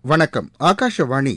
வணக்கம் ஆகாஷவாணி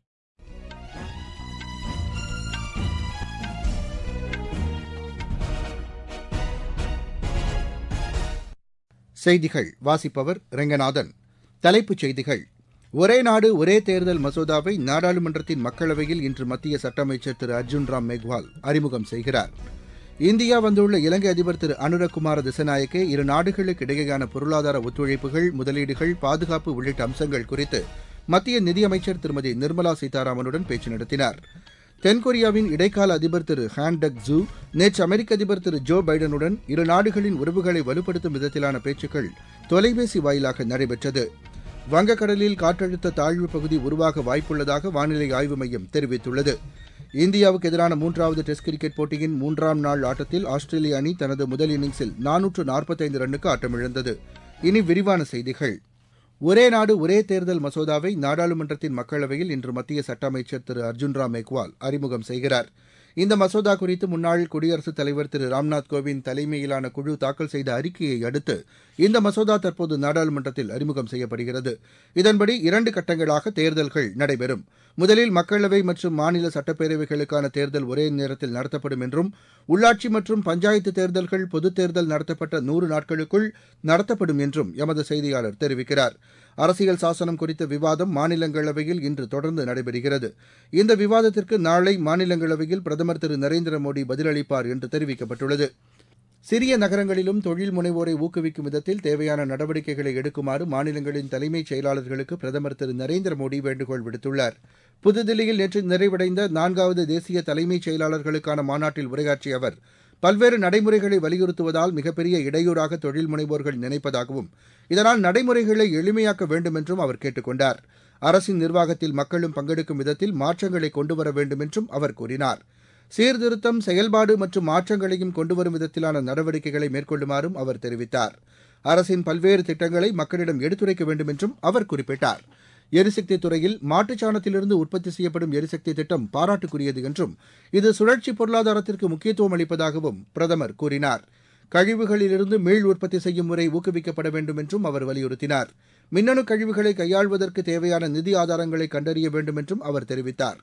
செய்திகள் வாசிப்பவர் ரெங்கநாதன் தலைப்புச் செய்திகள் ஒரே நாடு ஒரே தேர்தல் மசோதாவை நாடாளுமன்றத்தின் மக்களவையில் இன்று மத்திய சட்ட அமைச்சர் திரு அர்ஜுன் ராம் மெக்வால் அறிமுகம் செய்கிறார் இந்தியா வந்துள்ள இலங்கை அதிபர் திரு அனுரகுமார திசநாயக்கே இரு நாடுகளுக்கு இடையேயான பொருளாதார ஒத்துழைப்புகள் முதலீடுகள் பாதுகாப்பு உள்ளிட்ட அம்சங்கள் குறித்து மத்திய நிதியமைச்சர் திருமதி நிர்மலா சீதாராமனுடன் பேச்சு நடத்தினார் தென்கொரியாவின் இடைக்கால அதிபர் திரு ஹான் டக் ஜூ நேற்று அமெரிக்க அதிபர் திரு ஜோ பைடனுடன் இரு நாடுகளின் உறவுகளை வலுப்படுத்தும் விதத்திலான பேச்சுக்கள் தொலைபேசி வாயிலாக நடைபெற்றது வங்கக்கடலில் காற்றழுத்த தாழ்வு பகுதி உருவாக வாய்ப்புள்ளதாக வானிலை ஆய்வு மையம் தெரிவித்துள்ளது இந்தியாவுக்கு எதிரான மூன்றாவது டெஸ்ட் கிரிக்கெட் போட்டியின் மூன்றாம் நாள் ஆட்டத்தில் ஆஸ்திரேலிய அணி தனது முதல் இன்னிங்ஸில் நானூற்று நாற்பத்தைந்து ரன்னுக்கு ஆட்டமிழந்தது இனி விரிவான செய்திகள் ஒரே நாடு ஒரே தேர்தல் மசோதாவை நாடாளுமன்றத்தின் மக்களவையில் இன்று மத்திய சட்ட அமைச்சர் திரு அர்ஜுன் ராம் மெக்வால் அறிமுகம் செய்கிறார் இந்த மசோதா குறித்து முன்னாள் குடியரசுத் தலைவர் திரு ராம்நாத் கோவிந்த் தலைமையிலான குழு தாக்கல் செய்த அறிக்கையை அடுத்து இந்த மசோதா தற்போது நாடாளுமன்றத்தில் அறிமுகம் செய்யப்படுகிறது இதன்படி இரண்டு கட்டங்களாக தேர்தல்கள் நடைபெறும் முதலில் மக்களவை மற்றும் மாநில சட்டப்பேரவைகளுக்கான தேர்தல் ஒரே நேரத்தில் நடத்தப்படும் என்றும் உள்ளாட்சி மற்றும் பஞ்சாயத்து தேர்தல்கள் பொதுத் தேர்தல் நடத்தப்பட்ட நூறு நாட்களுக்குள் நடத்தப்படும் என்றும் எமது செய்தியாளர் தெரிவிக்கிறார் அரசியல் சாசனம் குறித்த விவாதம் மாநிலங்களவையில் இன்று தொடர்ந்து நடைபெறுகிறது இந்த விவாதத்திற்கு நாளை மாநிலங்களவையில் பிரதமர் திரு நரேந்திர மோடி பதிலளிப்பார் என்று தெரிவிக்கப்பட்டுள்ளது சிறிய நகரங்களிலும் தொழில் முனைவோரை ஊக்குவிக்கும் விதத்தில் தேவையான நடவடிக்கைகளை எடுக்குமாறு மாநிலங்களின் தலைமைச் செயலாளர்களுக்கு பிரதமர் திரு நரேந்திர மோடி வேண்டுகோள் விடுத்துள்ளார் புதுதில்லியில் நேற்று நிறைவடைந்த நான்காவது தேசிய தலைமைச் செயலாளர்களுக்கான மாநாட்டில் உரையாற்றிய அவர் பல்வேறு நடைமுறைகளை வலியுறுத்துவதால் மிகப்பெரிய இடையூறாக தொழில் முனைவோர்கள் நினைப்பதாகவும் இதனால் நடைமுறைகளை எளிமையாக்க வேண்டும் என்றும் அவர் கேட்டுக் கொண்டார் அரசின் நிர்வாகத்தில் மக்களும் பங்கெடுக்கும் விதத்தில் மாற்றங்களை கொண்டுவர வேண்டும் என்றும் அவர் கூறினார் சீர்திருத்தம் செயல்பாடு மற்றும் மாற்றங்களையும் கொண்டுவரும் விதத்திலான நடவடிக்கைகளை மேற்கொள்ளுமாறும் அவர் தெரிவித்தார் அரசின் பல்வேறு திட்டங்களை மக்களிடம் எடுத்துரைக்க வேண்டும் என்றும் அவர் குறிப்பிட்டார் எரிசக்தி துறையில் மாட்டுச்சாணத்திலிருந்து உற்பத்தி செய்யப்படும் எரிசக்தி திட்டம் பாராட்டுக்குரியது என்றும் இது சுழற்சி பொருளாதாரத்திற்கு முக்கியத்துவம் அளிப்பதாகவும் பிரதமர் கூறினார் கழிவுகளிலிருந்து மீள் உற்பத்தி செய்யும் முறை ஊக்குவிக்கப்பட வேண்டும் என்றும் அவர் வலியுறுத்தினார் மின்னணு கழிவுகளை கையாள்வதற்கு தேவையான நிதி ஆதாரங்களை கண்டறிய வேண்டும் என்றும் அவர் தெரிவித்தார்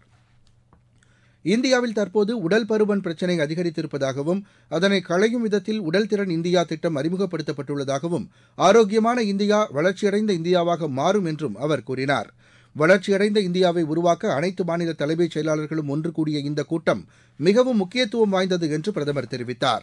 இந்தியாவில் தற்போது உடல் பருமன் பிரச்சினை அதிகரித்திருப்பதாகவும் அதனை களையும் விதத்தில் உடல் திறன் இந்தியா திட்டம் அறிமுகப்படுத்தப்பட்டுள்ளதாகவும் ஆரோக்கியமான இந்தியா வளர்ச்சியடைந்த இந்தியாவாக மாறும் என்றும் அவர் கூறினார் வளர்ச்சியடைந்த இந்தியாவை உருவாக்க அனைத்து மாநில தலைமைச் செயலாளர்களும் ஒன்று கூடிய இந்த கூட்டம் மிகவும் முக்கியத்துவம் வாய்ந்தது என்று பிரதமர் தெரிவித்தார்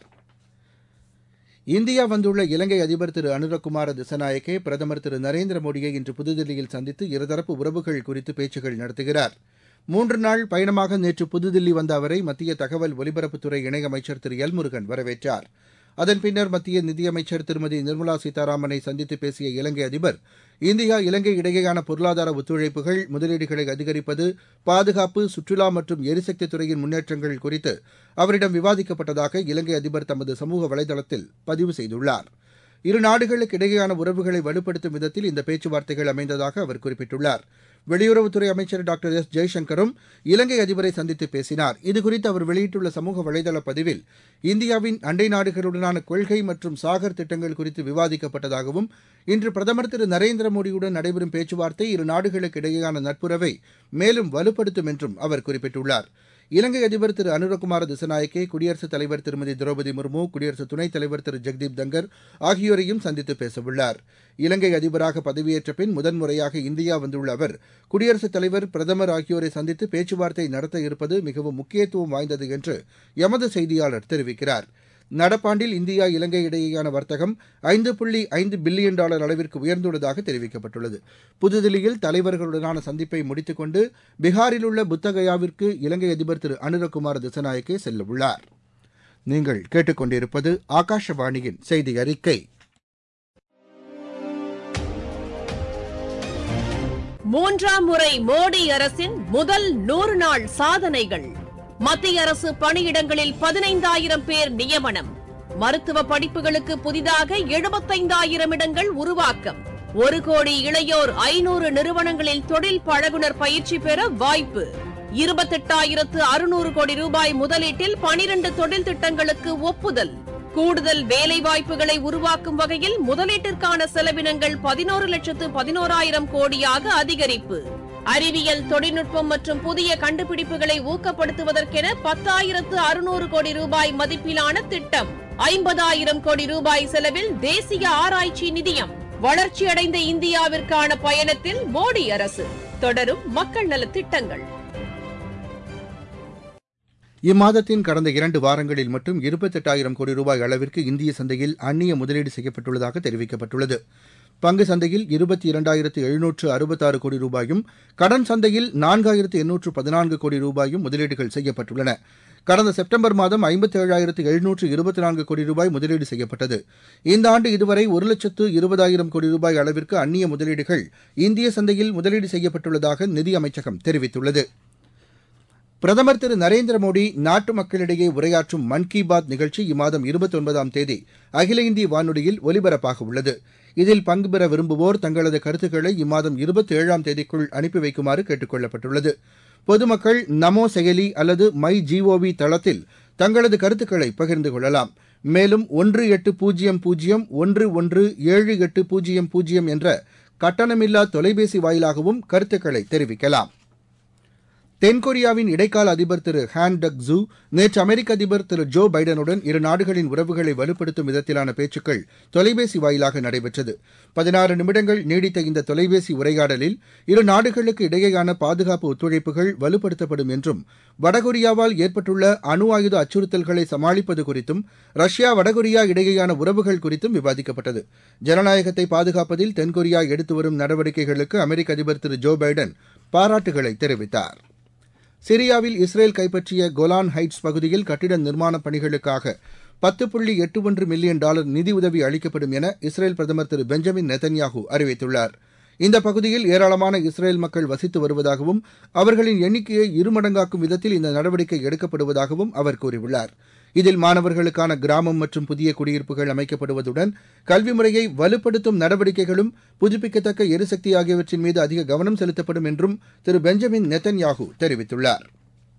இந்தியா வந்துள்ள இலங்கை அதிபர் திரு அனுரகுமார திசநாயக்கே பிரதமர் திரு நரேந்திர மோடியை இன்று புதுதில்லியில் சந்தித்து இருதரப்பு உறவுகள் குறித்து பேச்சுகள் நடத்துகிறார் மூன்று நாள் பயணமாக நேற்று புதுதில்லி வந்த அவரை மத்திய தகவல் ஒலிபரப்புத்துறை இணையமைச்சர் திரு எல் முருகன் வரவேற்றார் அதன் பின்னர் மத்திய நிதியமைச்சர் திருமதி நிர்மலா சீதாராமனை சந்தித்து பேசிய இலங்கை அதிபர் இந்தியா இலங்கை இடையேயான பொருளாதார ஒத்துழைப்புகள் முதலீடுகளை அதிகரிப்பது பாதுகாப்பு சுற்றுலா மற்றும் எரிசக்தி துறையின் முன்னேற்றங்கள் குறித்து அவரிடம் விவாதிக்கப்பட்டதாக இலங்கை அதிபர் தமது சமூக வலைதளத்தில் பதிவு செய்துள்ளார் இரு நாடுகளுக்கு இடையேயான உறவுகளை வலுப்படுத்தும் விதத்தில் இந்த பேச்சுவார்த்தைகள் அமைந்ததாக அவர் குறிப்பிட்டுள்ளார் வெளியுறவுத்துறை அமைச்சர் டாக்டர் எஸ் ஜெய்சங்கரும் இலங்கை அதிபரை சந்தித்து பேசினார் இதுகுறித்து அவர் வெளியிட்டுள்ள சமூக வலைதள பதிவில் இந்தியாவின் அண்டை நாடுகளுடனான கொள்கை மற்றும் சாகர் திட்டங்கள் குறித்து விவாதிக்கப்பட்டதாகவும் இன்று பிரதமர் திரு நரேந்திர மோடியுடன் நடைபெறும் பேச்சுவார்த்தை இரு நாடுகளுக்கு இடையேயான நட்புறவை மேலும் வலுப்படுத்தும் என்றும் அவர் குறிப்பிட்டுள்ளார் இலங்கை அதிபர் திரு அனுரகுமார திசநாயக்கே குடியரசுத் தலைவர் திருமதி திரௌபதி முர்மு குடியரசு துணைத் தலைவர் திரு ஜெக்தீப் தங்கர் ஆகியோரையும் சந்தித்து பேசவுள்ளார் இலங்கை அதிபராக பதவியேற்ற பின் முதன்முறையாக இந்தியா வந்துள்ள அவர் குடியரசுத் தலைவர் பிரதமர் ஆகியோரை சந்தித்து பேச்சுவார்த்தை நடத்த இருப்பது மிகவும் முக்கியத்துவம் வாய்ந்தது என்று எமது செய்தியாளர் தெரிவிக்கிறார் நடப்பாண்டில் இந்தியா இலங்கை இடையேயான வர்த்தகம் ஐந்து புள்ளி ஐந்து பில்லியன் டாலர் அளவிற்கு உயர்ந்துள்ளதாக தெரிவிக்கப்பட்டுள்ளது புதுதில்லியில் தலைவர்களுடனான சந்திப்பை முடித்துக் கொண்டு பீகாரில் உள்ள புத்தகயாவிற்கு இலங்கை அதிபர் திரு அனுரகுமார் திசநாயக்கே செல்லவுள்ளார் நீங்கள் கேட்டுக்கொண்டிருப்பது ஆகாஷவாணியின் செய்தி அறிக்கை மூன்றாம் முறை மோடி அரசின் முதல் நூறு நாள் சாதனைகள் மத்திய அரசு பணியிடங்களில் பதினைந்தாயிரம் பேர் நியமனம் மருத்துவ படிப்புகளுக்கு புதிதாக எழுபத்தைந்தாயிரம் இடங்கள் உருவாக்கம் ஒரு கோடி இளையோர் ஐநூறு நிறுவனங்களில் தொழில் பழகுனர் பயிற்சி பெற வாய்ப்பு இருபத்தெட்டாயிரத்து அறுநூறு கோடி ரூபாய் முதலீட்டில் பனிரண்டு தொழில் திட்டங்களுக்கு ஒப்புதல் கூடுதல் வேலைவாய்ப்புகளை உருவாக்கும் வகையில் முதலீட்டிற்கான செலவினங்கள் பதினோரு லட்சத்து பதினோராயிரம் கோடியாக அதிகரிப்பு அறிவியல் தொழில்நுட்பம் மற்றும் புதிய கண்டுபிடிப்புகளை ஊக்கப்படுத்துவதற்கென பத்தாயிரத்து அறுநூறு கோடி ரூபாய் மதிப்பிலான திட்டம் ஐம்பதாயிரம் கோடி ரூபாய் செலவில் தேசிய ஆராய்ச்சி நிதியம் வளர்ச்சியடைந்த இந்தியாவிற்கான பயணத்தில் மோடி அரசு தொடரும் மக்கள் நலத் திட்டங்கள் இம்மாதத்தின் கடந்த இரண்டு வாரங்களில் மட்டும் இருபத்தெட்டாயிரம் கோடி ரூபாய் அளவிற்கு இந்திய சந்தையில் அந்நிய முதலீடு செய்யப்பட்டுள்ளதாக தெரிவிக்கப்பட்டுள்ளது பங்கு சந்தையில் இருபத்தி இரண்டாயிரத்து எழுநூற்று அறுபத்தாறு கோடி ரூபாயும் கடன் சந்தையில் நான்காயிரத்து எண்ணூற்று பதினான்கு கோடி ரூபாயும் முதலீடுகள் செய்யப்பட்டுள்ளன கடந்த செப்டம்பர் மாதம் ஐம்பத்தி ஏழாயிரத்து எழுநூற்று இருபத்தி நான்கு கோடி ரூபாய் முதலீடு செய்யப்பட்டது இந்த ஆண்டு இதுவரை ஒரு லட்சத்து இருபதாயிரம் கோடி ரூபாய் அளவிற்கு அந்நிய முதலீடுகள் இந்திய சந்தையில் முதலீடு செய்யப்பட்டுள்ளதாக நிதி அமைச்சகம் தெரிவித்துள்ளது பிரதமர் திரு நரேந்திர மோடி நாட்டு மக்களிடையே உரையாற்றும் மன் கி பாத் நிகழ்ச்சி இம்மாதம் இருபத்தொன்பதாம் தேதி அகில இந்திய வானொலியில் ஒலிபரப்பாக உள்ளது இதில் பங்கு பெற விரும்புவோர் தங்களது கருத்துக்களை இம்மாதம் இருபத்தேழாம் தேதிக்குள் அனுப்பி வைக்குமாறு கேட்டுக் கொள்ளப்பட்டுள்ளது பொதுமக்கள் நமோ செயலி அல்லது மை ஜிஓவி தளத்தில் தங்களது கருத்துக்களை பகிர்ந்து கொள்ளலாம் மேலும் ஒன்று எட்டு பூஜ்ஜியம் பூஜ்ஜியம் ஒன்று ஒன்று ஏழு எட்டு பூஜ்ஜியம் பூஜ்ஜியம் என்ற கட்டணமில்லா தொலைபேசி வாயிலாகவும் கருத்துக்களை தெரிவிக்கலாம் தென்கொரியாவின் இடைக்கால அதிபர் திரு ஹான் டக் ஜூ நேற்று அமெரிக்க அதிபர் திரு ஜோ பைடனுடன் இரு நாடுகளின் உறவுகளை வலுப்படுத்தும் விதத்திலான பேச்சுக்கள் தொலைபேசி வாயிலாக நடைபெற்றது பதினாறு நிமிடங்கள் நீடித்த இந்த தொலைபேசி உரையாடலில் இரு நாடுகளுக்கு இடையேயான பாதுகாப்பு ஒத்துழைப்புகள் வலுப்படுத்தப்படும் என்றும் வடகொரியாவால் ஏற்பட்டுள்ள அணு ஆயுத அச்சுறுத்தல்களை சமாளிப்பது குறித்தும் ரஷ்யா வடகொரியா இடையேயான உறவுகள் குறித்தும் விவாதிக்கப்பட்டது ஜனநாயகத்தை பாதுகாப்பதில் தென்கொரியா எடுத்து வரும் நடவடிக்கைகளுக்கு அமெரிக்க அதிபர் திரு ஜோ பைடன் பாராட்டுகளை தெரிவித்தார் சிரியாவில் இஸ்ரேல் கைப்பற்றிய கோலான் ஹைட்ஸ் பகுதியில் கட்டிட நிர்மாணப் பணிகளுக்காக பத்து புள்ளி எட்டு ஒன்று மில்லியன் டாலர் நிதியுதவி அளிக்கப்படும் என இஸ்ரேல் பிரதமர் திரு பெஞ்சமின் நெத்தன்யாஹூ அறிவித்துள்ளார் இந்த பகுதியில் ஏராளமான இஸ்ரேல் மக்கள் வசித்து வருவதாகவும் அவர்களின் எண்ணிக்கையை இருமடங்காக்கும் விதத்தில் இந்த நடவடிக்கை எடுக்கப்படுவதாகவும் அவர் கூறியுள்ளார் இதில் மாணவர்களுக்கான கிராமம் மற்றும் புதிய குடியிருப்புகள் அமைக்கப்படுவதுடன் கல்வி முறையை வலுப்படுத்தும் நடவடிக்கைகளும் புதுப்பிக்கத்தக்க எரிசக்தி ஆகியவற்றின் மீது அதிக கவனம் செலுத்தப்படும் என்றும் திரு பெஞ்சமின் நெத்தன்யாஹூ தெரிவித்துள்ளார்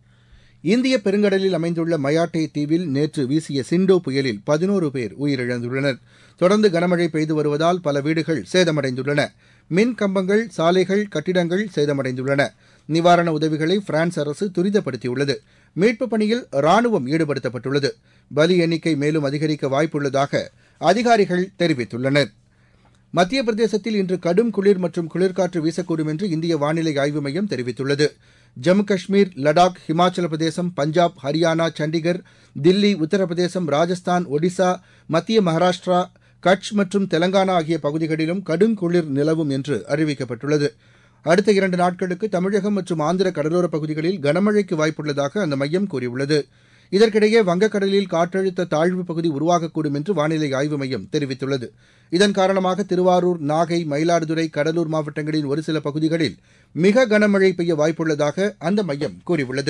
இந்திய பெருங்கடலில் அமைந்துள்ள மயாட்டே தீவில் நேற்று வீசிய சிண்டோ புயலில் பதினோரு பேர் உயிரிழந்துள்ளனர் தொடர்ந்து கனமழை பெய்து வருவதால் பல வீடுகள் சேதமடைந்துள்ளன மின் கம்பங்கள் சாலைகள் கட்டிடங்கள் சேதமடைந்துள்ளன நிவாரண உதவிகளை பிரான்ஸ் அரசு துரிதப்படுத்தியுள்ளது மீட்புப் பணியில் ராணுவம் ஈடுபடுத்தப்பட்டுள்ளது பலி எண்ணிக்கை மேலும் அதிகரிக்க வாய்ப்புள்ளதாக அதிகாரிகள் தெரிவித்துள்ளனர் மத்திய பிரதேசத்தில் இன்று கடும் குளிர் மற்றும் குளிர்காற்று வீசக்கூடும் என்று இந்திய வானிலை ஆய்வு மையம் தெரிவித்துள்ளது ஜம்மு காஷ்மீர் லடாக் ஹிமாச்சல பிரதேசம் பஞ்சாப் ஹரியானா சண்டிகர் தில்லி உத்தரப்பிரதேசம் ராஜஸ்தான் ஒடிசா மத்திய மகாராஷ்டிரா கட்ச் மற்றும் தெலங்கானா ஆகிய பகுதிகளிலும் கடும் குளிர் நிலவும் என்று அறிவிக்கப்பட்டுள்ளது அடுத்த இரண்டு நாட்களுக்கு தமிழகம் மற்றும் ஆந்திர கடலோரப் பகுதிகளில் கனமழைக்கு வாய்ப்புள்ளதாக அந்த மையம் கூறியுள்ளது இதற்கிடையே வங்கக்கடலில் காற்றழுத்த தாழ்வு பகுதி உருவாகக்கூடும் என்று வானிலை ஆய்வு மையம் தெரிவித்துள்ளது இதன் காரணமாக திருவாரூர் நாகை மயிலாடுதுறை கடலூர் மாவட்டங்களின் ஒரு சில பகுதிகளில் மிக கனமழை பெய்ய வாய்ப்புள்ளதாக அந்த மையம் கூறியுள்ளது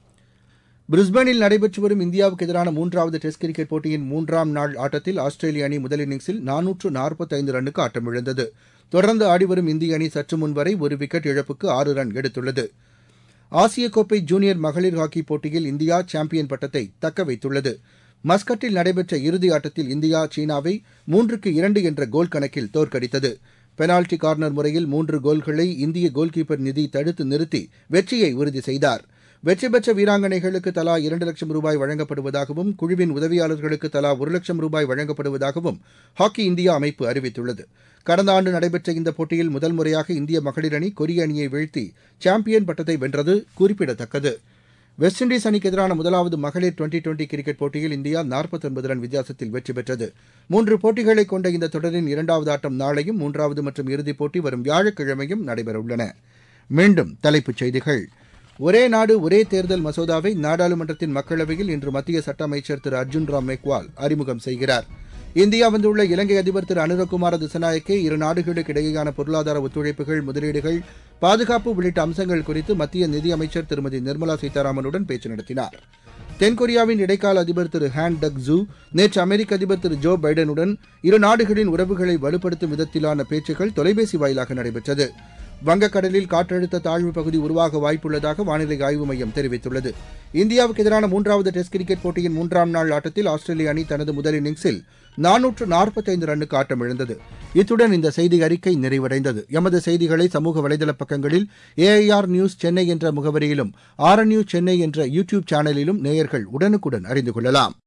பிரிஸ்பேனில் நடைபெற்று வரும் இந்தியாவுக்கு எதிரான மூன்றாவது டெஸ்ட் கிரிக்கெட் போட்டியின் மூன்றாம் நாள் ஆட்டத்தில் ஆஸ்திரேலிய அணி முதல் இன்னிங்ஸில் நானூற்று நாற்பத்தைந்து ரன்னுக்கு ஆட்டமிழந்தது தொடர்ந்து ஆடிவரும் இந்திய அணி சற்று முன்வரை ஒரு விக்கெட் இழப்புக்கு ஆறு ரன் எடுத்துள்ளது ஆசிய கோப்பை ஜூனியர் மகளிர் ஹாக்கி போட்டியில் இந்தியா சாம்பியன் பட்டத்தை தக்க வைத்துள்ளது மஸ்கட்டில் நடைபெற்ற இறுதி ஆட்டத்தில் இந்தியா சீனாவை மூன்றுக்கு இரண்டு என்ற கோல் கணக்கில் தோற்கடித்தது பெனால்டி கார்னர் முறையில் மூன்று கோல்களை இந்திய கோல்கீப்பர் நிதி தடுத்து நிறுத்தி வெற்றியை உறுதி செய்தார் வெற்றி பெற்ற வீராங்கனைகளுக்கு தலா இரண்டு லட்சம் ரூபாய் வழங்கப்படுவதாகவும் குழுவின் உதவியாளர்களுக்கு தலா ஒரு லட்சம் ரூபாய் வழங்கப்படுவதாகவும் ஹாக்கி இந்தியா அமைப்பு அறிவித்துள்ளது கடந்த ஆண்டு நடைபெற்ற இந்த போட்டியில் முதல் முறையாக இந்திய மகளிர் அணி கொரிய அணியை வீழ்த்தி சாம்பியன் பட்டத்தை வென்றது குறிப்பிடத்தக்கது வெஸ்ட் இண்டீஸ் அணிக்கு எதிரான முதலாவது மகளிர் டுவெண்டி டுவெண்டி கிரிக்கெட் போட்டியில் இந்தியா நாற்பத்தொன்பது ரன் வித்தியாசத்தில் வெற்றி பெற்றது மூன்று போட்டிகளை கொண்ட இந்த தொடரின் இரண்டாவது ஆட்டம் நாளையும் மூன்றாவது மற்றும் இறுதிப் போட்டி வரும் வியாழக்கிழமையும் நடைபெறவுள்ளன மீண்டும் தலைப்புச் செய்திகள் ஒரே நாடு ஒரே தேர்தல் மசோதாவை நாடாளுமன்றத்தின் மக்களவையில் இன்று மத்திய சட்ட அமைச்சர் திரு அர்ஜுன் ராம் மெக்வால் அறிமுகம் செய்கிறார் இந்தியா வந்துள்ள இலங்கை அதிபர் திரு அனுரகுமார திசநாயக்கே இரு நாடுகளுக்கு இடையேயான பொருளாதார ஒத்துழைப்புகள் முதலீடுகள் பாதுகாப்பு உள்ளிட்ட அம்சங்கள் குறித்து மத்திய நிதியமைச்சர் திருமதி நிர்மலா சீதாராமனுடன் பேச்சு நடத்தினார் தென்கொரியாவின் இடைக்கால அதிபர் திரு ஹான் டக் ஜூ நேற்று அமெரிக்க அதிபர் திரு ஜோ பைடனுடன் இரு நாடுகளின் உறவுகளை வலுப்படுத்தும் விதத்திலான பேச்சுக்கள் தொலைபேசி வாயிலாக நடைபெற்றது வங்கக்கடலில் காற்றழுத்த தாழ்வு பகுதி உருவாக வாய்ப்புள்ளதாக வானிலை ஆய்வு மையம் தெரிவித்துள்ளது இந்தியாவுக்கு எதிரான மூன்றாவது டெஸ்ட் கிரிக்கெட் போட்டியின் மூன்றாம் நாள் ஆட்டத்தில் ஆஸ்திரேலிய அணி தனது முதல் இன்னிங்ஸில் நானூற்று நாற்பத்தைந்து ரன்னுக்கு ஆட்டம் இழந்தது இத்துடன் இந்த செய்தி அறிக்கை நிறைவடைந்தது எமது செய்திகளை சமூக வலைதள பக்கங்களில் ஏஐஆர் நியூஸ் சென்னை என்ற முகவரியிலும் ஆர் நியூஸ் சென்னை என்ற யூ டியூப் சேனலிலும் நேயர்கள் உடனுக்குடன் அறிந்து கொள்ளலாம்